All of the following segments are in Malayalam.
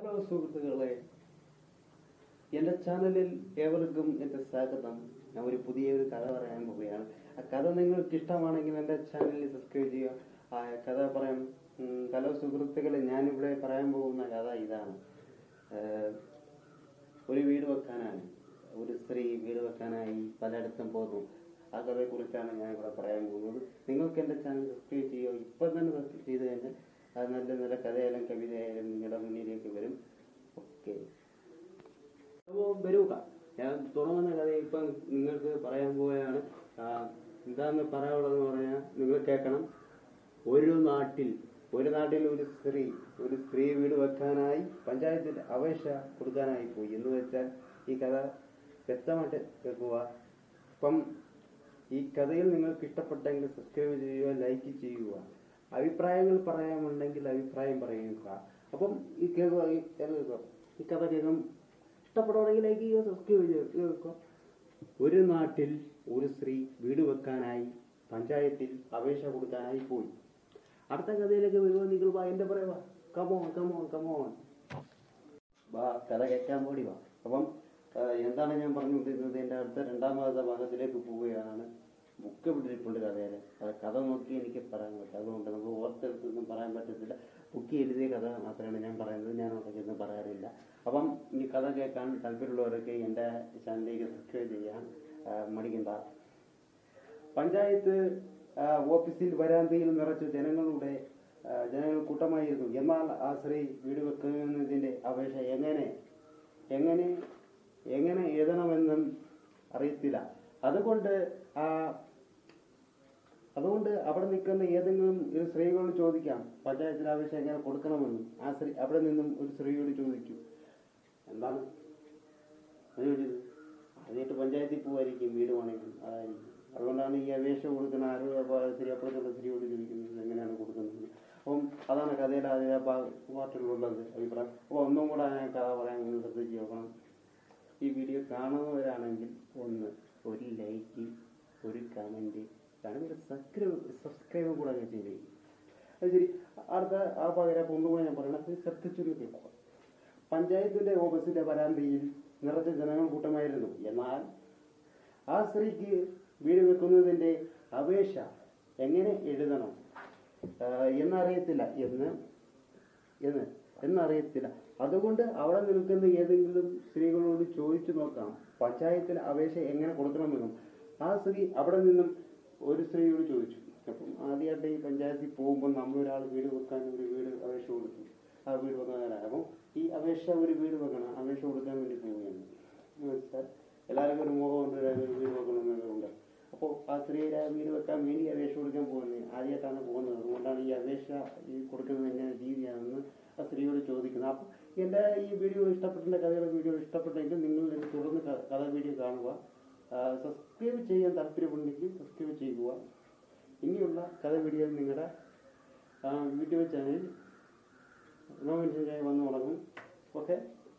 ഹലോ സുഹൃത്തുക്കളെ എൻ്റെ ചാനലിൽ ഏവർക്കും എൻ്റെ സ്വാഗതം ഞാൻ ഒരു പുതിയ ഒരു കഥ പറയാൻ പോവുകയാണ് ആ കഥ നിങ്ങൾക്ക് ഇഷ്ടമാണെങ്കിൽ എൻ്റെ ചാനലിൽ സബ്സ്ക്രൈബ് ചെയ്യുക ആ കഥ പറയാം ഉം, ഹലോ സുഹൃത്തുക്കളെ ഞാനിവിടെ പറയാൻ പോകുന്ന കഥ ഇതാണ് ഏഹ്, ഒരു വീട് വെക്കാനാണ് ഒരു സ്ത്രീ വീട് വെക്കാനായി പലയിടത്തും പോകുന്നു ആ കഥയെ കുറിച്ചാണ് ഞാൻ ഇവിടെ പറയാൻ പോകുന്നത് നിങ്ങൾക്ക് എൻ്റെ ചാനൽ സബ്സ്ക്രൈബ് ചെയ്യുക ഇപ്പം തന്നെ സബ്സ്ക്രൈബ് ചെയ്ത് കഴിഞ്ഞാൽ അത് നല്ല നല്ല കഥയായാലും കവിതയായാലും നിങ്ങളുടെ മുന്നിലേക്ക് വരും ഓക്കെ അപ്പോൾ വരൂക ഞാൻ തുടങ്ങുന്ന കഥ ഇപ്പം നിങ്ങൾക്ക് പറയാൻ പോവുകയാണ് ആ, എന്താന്ന് പറയാനുള്ളതെന്ന് പറഞ്ഞാൽ നിങ്ങൾ കേൾക്കണം ഒരു നാട്ടിൽ ഒരു നാട്ടിൽ ഒരു സ്ത്രീ ഒരു സ്ത്രീ വീട് വെക്കാനായി പഞ്ചായത്തിൽ അപേക്ഷ കൊടുക്കാനായി പോയി എന്ന് വെച്ചാൽ ഈ കഥ വ്യക്തമായിട്ട് കേൾക്കുക അപ്പം ഈ കഥയിൽ നിങ്ങൾക്ക് ഇഷ്ടപ്പെട്ടെങ്കിൽ സബ്സ്ക്രൈബ് ചെയ്യുക ലൈക്ക് ചെയ്യുക അഭിപ്രായങ്ങൾ പറയാനുണ്ടെങ്കിൽ അഭിപ്രായം പറയുക അപ്പം ഈ കേൾക്കുക ഈ കേൾക്കുക ഈ കഥ കേൾക്കും ഇഷ്ടപ്പെടുവാണെങ്കിൽ ലൈക്ക് ചെയ്യുക സബ്സ്ക്രൈബ് ചെയ്യുക കേൾക്കുക ഒരു നാട്ടിൽ ഒരു സ്ത്രീ വീട് വെക്കാനായി പഞ്ചായത്തിൽ അപേക്ഷ കൊടുക്കാനായി പോയി അടുത്ത കഥയിലേക്ക് വരുമ്പോൾ നിങ്ങൾ വാ എന്റെ പറയുക കമോൺ കമോൺ കമോൺ വാ കഥ കേൾക്കാൻ വേണ്ടി വാ അപ്പം ആ, എന്താണ് ഞാൻ പറഞ്ഞുകൊണ്ടിരുന്നത് എൻ്റെ അടുത്ത രണ്ടാമത്തെ ഭാഗത്തിലേക്ക് പോവുകയാണ് ബുക്ക് വിട്ടിരിപ്പുണ്ട് കഥയിൽ അത് കഥ നോക്കി എനിക്ക് പറയാൻ പറ്റും അതുകൊണ്ട് നമുക്ക് ഓർത്തെടുത്തൊന്നും പറയാൻ പറ്റത്തില്ല ബുക്ക് എഴുതിയ കഥ മാത്രമാണ് ഞാൻ പറയുന്നത് ഞാൻ അവിടെ ചെന്ന് പറയാറില്ല അപ്പം ഈ കഥ കേൾക്കാൻ താല്പര്യമുള്ളവരൊക്കെ എൻ്റെ ചാനലിലേക്ക് സബ്സ്ക്രൈബ് ചെയ്യാൻ ആ, മടിക്കണ്ട പഞ്ചായത്ത് ആ, ഓഫീസിൽ വരാന്തയിൽ നിറച്ച് ജനങ്ങളുടെ ആ, ജനങ്ങൾ കൂട്ടമായിരുന്നു എന്നാൽ ആ സ്ത്രീ വീട് വെക്കുന്നതിന്റെ അപേക്ഷ എങ്ങനെ എങ്ങനെ എങ്ങനെ എഴുതണമെന്നും അറിയത്തില്ല അതുകൊണ്ട് ആ അതുകൊണ്ട് അവിടെ നിൽക്കുന്ന ഏതെങ്കിലും ഒരു സ്ത്രീകളോട് ചോദിക്കാം പഞ്ചായത്തിൽ അപേക്ഷ എങ്ങനെ കൊടുക്കണമെന്ന് ആ സ്ത്രീ അവിടെ നിന്നും ഒരു സ്ത്രീയോട് ചോദിച്ചു എന്താണ് അത് ചോദിച്ചത് ആദ്യമായിട്ട് പഞ്ചായത്തിൽ പോവായിരിക്കും വീട് പണിയും അതായിരിക്കും അതുകൊണ്ടാണ് ഈ അപേക്ഷ കൊടുക്കുന്ന ആരോ സ്ത്രീ അപ്പുറത്തുള്ള സ്ത്രീയോട് ചോദിക്കുന്നത് എങ്ങനെയാണ് കൊടുക്കുന്നത് അപ്പം അതാണ് കഥയുടെ അതേ പാർട്ടിലുള്ളത് അഭിപ്രായം അപ്പോൾ ഒന്നും കൂടെ ഞാൻ കഥ പറയാൻ നിങ്ങൾ ശ്രദ്ധിച്ച് നോക്കണം ഈ വീഡിയോ കാണുന്നവരാണെങ്കിൽ ഒന്ന് ഒരു ലൈക്ക് ഒരു കമൻറ്റ് കാരണം ഒരു സബ്സ്ക്രൈബ് സബ്സ്ക്രൈബും കൂടെ അങ്ങ് ചെയ്തേ അത് ശരി അടുത്ത ആ പകരം ഒന്നുകൂടെ ഞാൻ പറയണത് ശ്രദ്ധിച്ചൊരു കേൾക്കുക പഞ്ചായത്തിന്റെ ഓഫീസിന്റെ വരാന്തയിൽ നിറച്ച ജനങ്ങൾ കൂട്ടമായിരുന്നു എന്നാൽ ആ സ്ത്രീക്ക് വീട് വെക്കുന്നതിന്റെ അപേക്ഷ എങ്ങനെ എഴുതണം ആ, എന്നറിയത്തില്ല എന്ന് എന്ന് എന്നറിയത്തില്ല അതുകൊണ്ട് അവിടെ നിൽക്കുന്ന ഏതെങ്കിലും സ്ത്രീകളോട് ചോദിച്ചു നോക്കാം പഞ്ചായത്തിൽ അപേക്ഷ എങ്ങനെ കൊടുക്കണമെന്നും ആ സ്ത്രീ അവിടെ നിന്നും ഒരു സ്ത്രീയോട് ചോദിച്ചു അപ്പം ആദ്യമായിട്ട് ഈ പഞ്ചായത്തിൽ പോകുമ്പോൾ നമ്മളൊരാൾ വീട് വെക്കാൻ ഒരു വീട് അപേക്ഷ കൊടുത്തു ആ വീട് വെക്കാനാണ് അപ്പം ഈ അപേക്ഷ ഒരു വീട് വെക്കണം അപേക്ഷ കൊടുക്കാൻ വേണ്ടി പോവുകയാണ് എന്ന് വെച്ചാൽ എല്ലാവർക്കും ഒരു മോഹമുണ്ട് ഒരു വീട് വെക്കണമെന്നുണ്ട് അപ്പോൾ ആ സ്ത്രീയുടെ ആ വീട് വെക്കാൻ വേണ്ടി അപേക്ഷ കൊടുക്കാൻ പോകുന്നത് ആദ്യമായിട്ടാണ് പോകുന്നത് അതുകൊണ്ടാണ് ഈ അപേക്ഷ ഈ കൊടുക്കുന്നത് എങ്ങനെ രീതിയാണെന്ന് ആ സ്ത്രീയോട് ചോദിക്കുന്നത് അപ്പം എൻ്റെ ഈ വീഡിയോ ഇഷ്ടപ്പെട്ട കഥയുടെ വീഡിയോ ഇഷ്ടപ്പെട്ടെങ്കിൽ നിങ്ങൾ ഇത് തുടർന്ന് ക- കഥ വീഡിയോ കാണുക സബ്സ്ക്രൈബ് ചെയ്യാൻ താല്പര്യമുണ്ടെങ്കിൽ സബ്സ്ക്രൈബ് ചെയ്യുക ഇനിയുള്ള കഥ വീഡിയോ നിങ്ങളുടെ യൂട്യൂബ് ചാനൽ നോമിനേഷനായി വന്നു തുടങ്ങും ഓക്കെ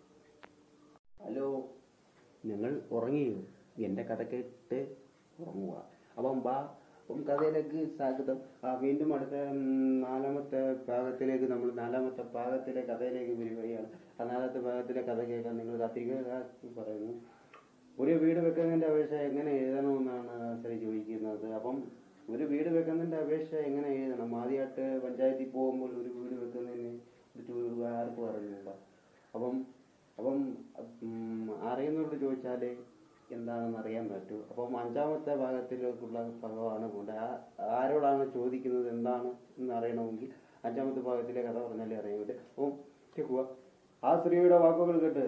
ഹലോ നിങ്ങൾ ഉറങ്ങിയോ എൻ്റെ കഥ കേട്ട് ഉറങ്ങുക അപ്പം ബാ അപ്പം കഥയിലേക്ക് സ്വാഗതം ആ വീണ്ടും അടുത്ത ഉം, നാലാമത്തെ ഭാഗത്തിലേക്ക് നമ്മൾ നാലാമത്തെ ഭാഗത്തിലെ കഥയിലേക്ക് വരികയാണ് ആ നാലാമത്തെ ഭാഗത്തിലെ കഥ കേൾക്കാൻ നിങ്ങൾ കാത്തിരിക്കുക പറയുന്നു ഒരു വീട് വെക്കുന്നതിന്റെ അപേക്ഷ എങ്ങനെ എഴുതണമെന്നാണ് സ്ത്രീ ചോദിക്കുന്നത് അപ്പം ഒരു വീട് വെക്കുന്നതിന്റെ അപേക്ഷ എങ്ങനെ എഴുതണം ആദ്യമായിട്ട് പഞ്ചായത്തിൽ പോകുമ്പോൾ ഒരു വീട് വെക്കുന്നതിന് ഒരു ആർക്കും അറിഞ്ഞൂടാ അപ്പം അപ്പം ഉം, അറിയുന്നവരോട് ചോദിച്ചാൽ എന്താണെന്ന് അറിയാൻ പറ്റൂ അപ്പം അഞ്ചാമത്തെ ഭാഗത്തിലേക്കുള്ള ഭാഗമാണ് കൊണ്ട് ആ ആരോടാണ് ചോദിക്കുന്നത് എന്താണ് എന്ന് അറിയണമെങ്കിൽ അഞ്ചാമത്തെ ഭാഗത്തിലെ കഥ പറഞ്ഞാലേ അറിയാൻ പറ്റും അപ്പം കേൾക്കുക ആ സ്ത്രീയുടെ വാക്കുകൾ കേട്ട്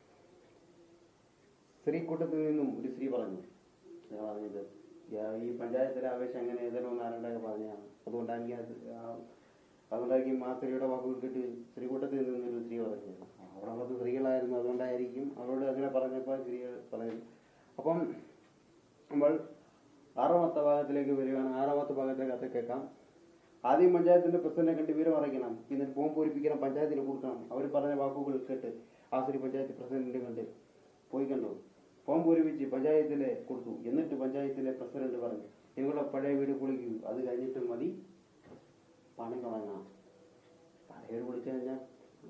സ്ത്രീ കൂട്ടത്തിൽ നിന്നും ഒരു സ്ത്രീ പറഞ്ഞു ഞാൻ പറഞ്ഞത് ഞാൻ ഈ പഞ്ചായത്തിലെ അപേക്ഷ എങ്ങനെ എഴുതണമെന്ന് ആരുടെയൊക്കെ പറഞ്ഞതാണ് അതുകൊണ്ടാണ് അത് ആ- അതുകൊണ്ടായിരിക്കും ആ സ്ത്രീയുടെ വാക്കുകൾ കേട്ട് സ്ത്രീ കൂട്ടത്തിൽ നിന്നും ഒരു സ്ത്രീ പറഞ്ഞത് അവിടെ ഉള്ളത് സ്ത്രീകളായിരുന്നു അതുകൊണ്ടായിരിക്കും അവരോട് അങ്ങനെ പറഞ്ഞപ്പോൾ സ്ത്രീ പറഞ്ഞത് അപ്പം നമ്മൾ ആറാമത്തെ ഭാഗത്തിലേക്ക് വരികയാണ് ആറാമത്തെ ഭാഗത്തിലേക്ക് കഥ കേൾക്കാം ആദ്യം പഞ്ചായത്തിന്റെ പ്രസിഡന്റിനെ കണ്ട് വിവരം അറിയിക്കണം എന്നിട്ട് ഫോം പൂരിപ്പിക്കണം പഞ്ചായത്തിന് കൊടുക്കണം അവർ പറഞ്ഞ വാക്കുകൾ കേട്ട് ആ സ്ത്രീ പഞ്ചായത്ത് പ്രസിഡന്റിനെ കണ്ട് പോയി കണ്ടു ഫോം പൂരിപ്പിച്ച് പഞ്ചായത്തിലെ കൊടുത്തു എന്നിട്ട് പഞ്ചായത്തിലെ പ്രസിഡന്റ് പറഞ്ഞു നിങ്ങളുടെ പഴയ വീട് പൊളിക്കൂ അത് കഴിഞ്ഞിട്ട് മതി പണം തുടങ്ങാം പഴയ വീട് പൊളിച്ചു കഴിഞ്ഞാൽ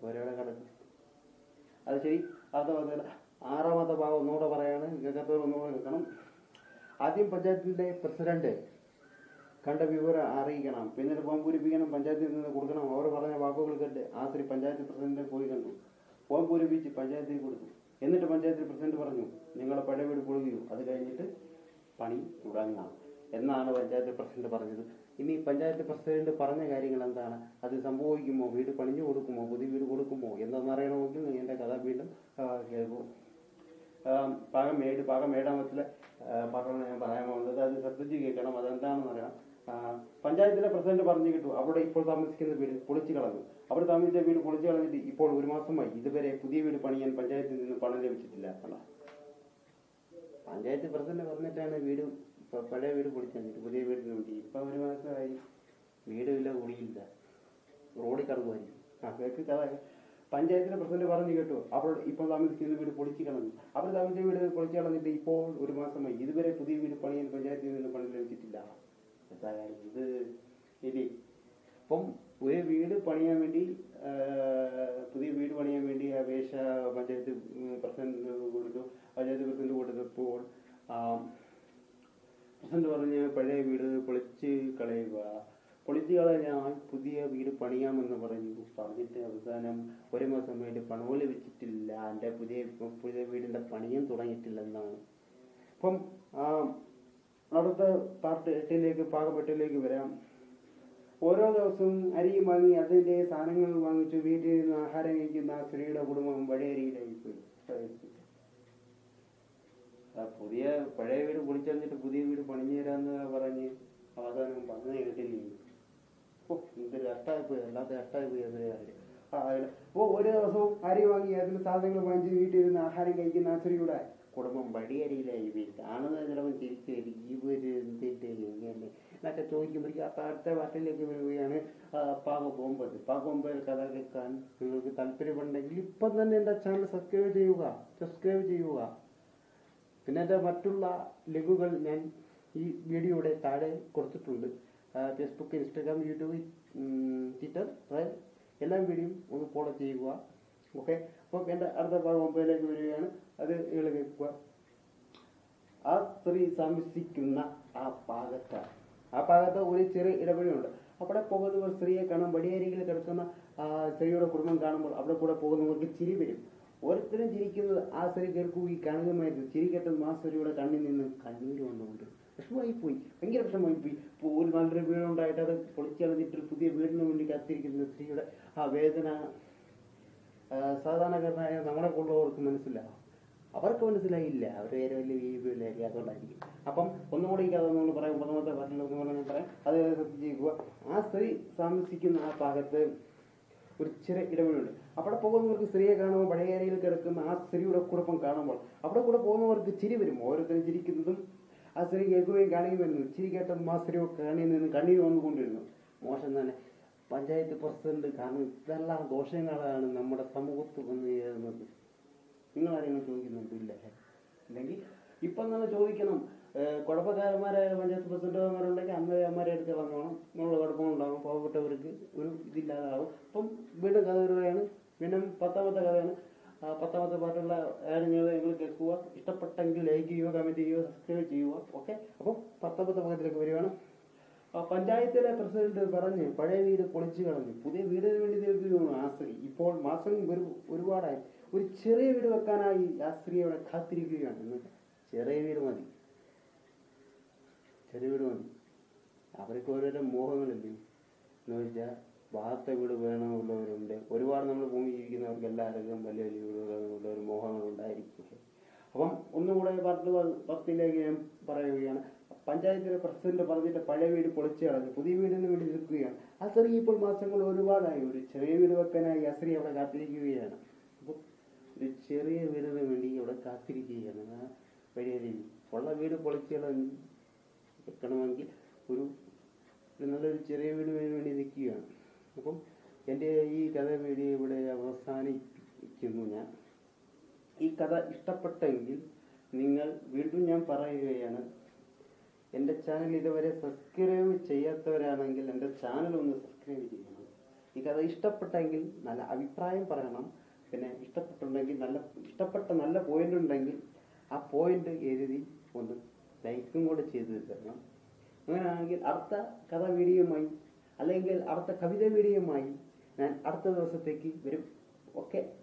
ഒരാളെ കിടക്കും അത് ശരി അത് അതല്ല ആറാമത്തെ ഭാഗം ഒന്നുകൂടെ പറയാണ് കേൾക്കാത്തവർ ഒന്നുകൂടെ കേൾക്കണം ആദ്യം പഞ്ചായത്തിന്റെ പ്രസിഡന്റ് കണ്ട വിവരം അറിയിക്കണം പിന്നീട് ഫോം പൂരിപ്പിക്കണം പഞ്ചായത്തിൽ നിന്ന് കൊടുക്കണം അവർ പറഞ്ഞ വാക്കുകൾ കേട്ട് ആ സ്ത്രീ പഞ്ചായത്ത് പ്രസിഡന്റിനെ പോയി കണ്ടു ഫോം പൂരിപ്പിച്ച് പഞ്ചായത്തിൽ കൊടുത്തു എന്നിട്ട് പഞ്ചായത്തിൽ പ്രസിഡന്റ് പറഞ്ഞു നിങ്ങളുടെ പഴയ വീട് പൊളിയൂ അത് കഴിഞ്ഞിട്ട് പണി തുടങ്ങാം എന്നാണ് പഞ്ചായത്ത് പ്രസിഡന്റ് പറഞ്ഞത് ഇനി പഞ്ചായത്ത് പ്രസിഡന്റ് പറഞ്ഞ കാര്യങ്ങൾ എന്താണ് അത് സംഭവിക്കുമോ വീട് പണിഞ്ഞു കൊടുക്കുമോ പുതിയ വീട് കൊടുക്കുമോ എന്തെന്നറിയണമെങ്കിൽ നീ എന്റെ കഥ വീണ്ടും ആ, കേൾക്കൂ ആ, പാകം മേട് പാകം മേടാമത്തിലെ പറഞ്ഞ ഞാൻ പറയാൻ പോകുന്നത് അത് ശ്രദ്ധിച്ച് കേൾക്കണം അതെന്താണെന്ന് അറിയാം ആ, പഞ്ചായത്തിലെ പ്രസിഡന്റ് പറഞ്ഞു കിട്ടു അവിടെ ഇപ്പോൾ താമസിക്കുന്ന വീട് പൊളിച്ചു കളഞ്ഞു അവിടെ താമസിച്ച വീട് പൊളിച്ചു കളഞ്ഞിട്ട് ഇപ്പോൾ ഒരു മാസമായി ഇതുവരെ പുതിയ വീട് പണിയാൻ പഞ്ചായത്തിൽ നിന്ന് പണം ലഭിച്ചിട്ടില്ല അല്ല പഞ്ചായത്ത് പ്രസിഡന്റ് പറഞ്ഞിട്ടാണ് വീട് പ- പഴയ വീട് പൊളിച്ചു തന്നിട്ട് പുതിയ വീടിന് വേണ്ടി ഇപ്പൊ ഒരു മാസമായി വീടുമില്ല കുടിയില്ല റോഡിൽ കടന്നുമായിരിക്കും അതൊക്കെ കഥ പഞ്ചായത്തിലെ പ്രസിഡന്റ് പറഞ്ഞു കേട്ടു അപ്പോൾ ഇപ്പോൾ താമസിക്കുന്ന വീട് പൊളിച്ചു കളഞ്ഞു അവർ താമസിച്ച വീട് പൊളിച്ചു കളഞ്ഞിട്ട് ഇപ്പോൾ ഒരു മാസമായി ഇതുവരെ പുതിയ വീട് പണിയാൻ പഞ്ചായത്തിൽ നിന്ന് പണം ലഭിച്ചിട്ടില്ല എന്താ കാര്യം? ഇത് ഇനി അപ്പം ഒരു വീട് പണിയാൻ വേണ്ടി ആ, പുതിയ വീട് പണിയാൻ വേണ്ടി അപേക്ഷ പഞ്ചായത്ത് പ്രസിഡന്റ് കൊടുത്തു പഞ്ചായത്ത് പ്രസിഡന്റ് കൊടുത്തപ്പോൾ ആ, പ്രസിഡന്റ് പറഞ്ഞ് പഴയ വീട് പൊളിച്ച് കളയുക പൊളിച്ച് കളഞ്ഞാൽ പുതിയ വീട് പണിയാമെന്ന് പറഞ്ഞു പറഞ്ഞിട്ട് അവസാനം ഒരു മാസം വേണ്ടി പണവും ലഭിച്ചിട്ടില്ല എൻ്റെ പുതിയ പുതിയ വീടിന്റെ പണിയും തുടങ്ങിയിട്ടില്ലെന്നാണ് അപ്പം ആ, അടുത്ത പാർട്ട് എട്ടിലേക്ക് പാകപ്പെട്ടിലേക്ക് വരാം ഓരോ ദിവസവും അരിയും വാങ്ങി അതിന്റെ സാധനങ്ങൾ വാങ്ങിച്ചു വീട്ടിൽ നിന്ന് ആഹാരം കഴിക്കുന്ന ആ സ്ത്രീയുടെ കുടുംബം വഴിയരിയിലായി പോയി ആ പുതിയ പഴയ വീട് പൊളിച്ചെന്നിട്ട് പുതിയ വീട് പണിഞ്ഞു തരാന്ന് പറഞ്ഞ് അവസാനം പറഞ്ഞു കേട്ടില്ലേ ഓ എന്ത് കഷ്ടായി പോയി അല്ലാത്ത കഷ്ടായി പോയി അത് കാര്യം. ആ, അതിന് ഓ ഒരു ദിവസവും അരി വാങ്ങി അതിന് സാധനങ്ങൾ വാങ്ങിച്ച് വീട്ടിൽ ഇരുന്ന് ആഹാരം കഴിക്കുന്ന ആ സ്ത്രീയുടെ കുടുംബം വഴിയരിയിലായി പോയി കാണുന്ന ചിലപ്പോൾ തിരിച്ചു വരും ഈ ഒരു എന്തിട്ട് ഇങ്ങനെ എന്നൊക്കെ ചോദിക്കുമ്പോഴേക്കും അപ്പൊ അടുത്ത പാട്ടിലേക്ക് വരികയാണ് ആ, പാകം ഒമ്പത് പാകം ഒമ്പത് കഥ കേൾക്കാൻ നിങ്ങൾക്ക് താല്പര്യമുണ്ടെങ്കിൽ ഇപ്പം തന്നെ എൻ്റെ ചാനൽ സബ്സ്ക്രൈബ് ചെയ്യുക സബ്സ്ക്രൈബ് ചെയ്യുക പിന്നെ എൻ്റെ മറ്റുള്ള ലിങ്കുകൾ ഞാൻ ഈ വീഡിയോയുടെ താഴെ കൊടുത്തിട്ടുണ്ട് ആ, ഫേസ്ബുക്ക് ഇൻസ്റ്റാഗ്രാം യൂട്യൂബ് ഉം, ട്വിറ്റർ റൈൽ എല്ലാ വീഡിയോയും ഒന്ന് ഫോളോ ചെയ്യുക ഓക്കെ അപ്പോൾ എൻ്റെ അടുത്ത ഭാഗം ഒമ്പതിലേക്ക് വരികയാണ് അത് നിങ്ങൾ കേൾക്കുക ആ സ്ത്രീ താമസിക്കുന്ന ആ ഭാഗത്ത് ആ ഭാഗത്ത് ഒരു ചെറിയ ഇടവഴിയുണ്ട് അവിടെ പോകുന്നവർ സ്ത്രീയെ കാണാൻ വടിയരികിൽ കിടക്കുന്ന ആ സ്ത്രീയുടെ കുടുംബം കാണുമ്പോൾ അവിടെ കൂടെ പോകുന്നവർക്ക് ചിരി വരും ഓരോരുത്തരും ചിരിക്കുന്നത് ആ സ്ത്രീ കേൾക്കുകയും കാണുകയുമായിരുന്നു ചിരി കേട്ടത് ആ സ്ത്രീയുടെ കണ്ണിൽ നിന്ന് കണ്ണീര് വന്നുകൊണ്ട് വിഷമമായി പോയി ഭയങ്കര വിഷമമായി പോയി ഇപ്പോൾ ഒരു നല്ലൊരു വീടുണ്ടായിട്ട് അത് പൊളിച്ചളഞ്ഞിട്ട് ഒരു പുതിയ വീടിന് വേണ്ടി കാത്തിരിക്കുന്ന സ്ത്രീയുടെ ആ വേദന ആ, സാധാരണക്കാരനായ നമ്മളെ കൊണ്ടുള്ളവർക്ക് മനസ്സിലാവും അവർക്ക് മനസ്സിലായില്ല അവർ വേറെ വലിയ വീഡിയോയിലായിരിക്കും അതുകൊണ്ടായിരിക്കും അപ്പം ഒന്നുകൂടി ഈ കഥ നമ്മൾ പറയാം ഒന്നാമത്തെ പാട്ടിൽ ഒന്നുകൂടെ ഞാൻ പറയാം അത് ശ്രദ്ധിക്കുക ആ സ്ത്രീ താമസിക്കുന്ന ആ ഭാഗത്ത് ഒരു ചെറിയ ഇടവേളയുണ്ട് അവിടെ പോകുന്നവർക്ക് സ്ത്രീയെ കാണുമ്പോൾ പഴയരയിൽ കിടക്കുന്ന ആ സ്ത്രീയുടെ കുടുംബം കാണുമ്പോൾ അവിടെ കൂടെ പോകുന്നവർക്ക് ചിരി വരും ഓരോരുത്തരും ചിരിക്കുന്നതും ആ സ്ത്രീ കേൾക്കുകയും കാണുകയും വരുന്നു ചിരി കേട്ടതും ആ സ്ത്രീ കണ്ണിൽ നിന്ന് കണ്ണീര് വന്നുകൊണ്ടിരുന്നു മോശം തന്നെ പഞ്ചായത്ത് പ്രസിഡന്റ് കാരണം ഇതെല്ലാം ദോഷങ്ങളാണ് നമ്മുടെ സമൂഹത്ത് വന്നു ചേരുന്നത് നിങ്ങൾ ആരെങ്കിലും ചോദിക്കുന്നുണ്ടോ ഇല്ല അല്ലെങ്കിൽ ഇപ്പം തന്നെ ചോദിക്കണം ഏഹ് കുഴപ്പക്കാരന്മാരായ പഞ്ചായത്ത് പ്രസിഡന്റുമാരുണ്ടെങ്കിൽ അമ്മമാരെ എടുത്ത് കളഞ്ഞോണം എന്നുള്ള കുഴപ്പമുണ്ടാകും പാവപ്പെട്ടവർക്ക് ഒരു ഇതില്ലാതാകും അപ്പം വീണ്ടും കഥ വരികയാണ് പിന്നെ പത്താമത്തെ കഥയാണ് ആ പത്താമത്തെ പാട്ടുള്ള കാര്യങ്ങൾ നിങ്ങൾ കേൾക്കുക ഇഷ്ടപ്പെട്ടെങ്കിൽ ലൈക്ക് ചെയ്യുക കമന്റ് ചെയ്യുക സബ്സ്ക്രൈബ് ചെയ്യുക ഓക്കെ അപ്പോൾ പത്താമത്തെ ഭാഗത്തിലേക്ക് വരികയാണ് ആ പഞ്ചായത്തിലെ പ്രസിഡന്റ് പറഞ്ഞ് പഴയ വീട് പൊളിച്ചു കളഞ്ഞു പുതിയ വീടിന് വേണ്ടി തീർക്കുകയാണ് ആ സ്ത്രീ ഇപ്പോൾ മാസം ഒരു ഒരുപാടായി ഒരു ചെറിയ വീട് വെക്കാനായി ആ സ്ത്രീ അവിടെ കാത്തിരിക്കുകയാണ് എന്ന് ചെറിയ വീട് മതി ചെറിയ വീട് മതി അവർക്ക് ഓരോരോ മോഹങ്ങളില്ലേ എന്ന് വെച്ചാൽ വാർത്ത വീട് വേണമെന്നുള്ളവരുണ്ട് ഒരുപാട് നമ്മൾ ഭൂമി ജീവിക്കുന്നവർക്ക് എല്ലാവർക്കും വലിയ വലിയ വീടുകളുള്ള ഒരു മോഹങ്ങൾ ഉണ്ടായിരിക്കും അപ്പം ഒന്നുകൂടെ പത്ത് പത്തിലേക്ക് ഞാൻ പറയുകയാണ് പഞ്ചായത്തിലെ പ്രസിഡന്റ് പറഞ്ഞിട്ട് പഴയ വീട് പൊളിച്ചു കളഞ്ഞു പുതിയ വീടിന് വേണ്ടി നിൽക്കുകയാണ് ആ സ്ത്രീ ഇപ്പോൾ മാസങ്ങൾ ഒരുപാടായി ഒരു ചെറിയ വീട് വെക്കാനായി ആ സ്ത്രീ അവിടെ കാത്തിരിക്കുകയാണ് അപ്പോൾ ഒരു ചെറിയ വീടിന് വേണ്ടി അവിടെ കാത്തിരിക്കുകയാണ് ആ വഴിയരിയിൽ ഉള്ള വീട് പൊളിച്ചു കളഞ്ഞ് വെക്കണമെങ്കിൽ ഒരു ഒരു നല്ലൊരു ചെറിയ വീടിന് വേണ്ടി നിൽക്കുകയാണ് അപ്പം എൻ്റെ ഈ കഥ വീഡിയോ ഇവിടെ അവസാനിപ്പിക്കുന്നു ഞാൻ ഈ കഥ ഇഷ്ടപ്പെട്ടെങ്കിൽ നിങ്ങൾ വീണ്ടും ഞാൻ പറയുകയാണ് എൻ്റെ ചാനൽ ഇതുവരെ സബ്സ്ക്രൈബ് ചെയ്യാത്തവരാണെങ്കിൽ എൻ്റെ ചാനൽ ഒന്ന് സബ്സ്ക്രൈബ് ചെയ്യണം ഈ കഥ ഇഷ്ടപ്പെട്ടെങ്കിൽ നല്ല അഭിപ്രായം പറയണം പിന്നെ ഇഷ്ടപ്പെട്ടുണ്ടെങ്കിൽ നല്ല ഇഷ്ടപ്പെട്ട നല്ല പോയിന്റ് ഉണ്ടെങ്കിൽ ആ പോയിന്റ് എഴുതി ഒന്ന് ലൈക്കും കൂടെ ചെയ്ത് തരണം അങ്ങനെയാണെങ്കിൽ അടുത്ത കഥ വീഡിയോയുമായി അല്ലെങ്കിൽ അടുത്ത കവിത വീഡിയോയുമായി ഞാൻ അടുത്ത ദിവസത്തേക്ക് വരും ഓക്കെ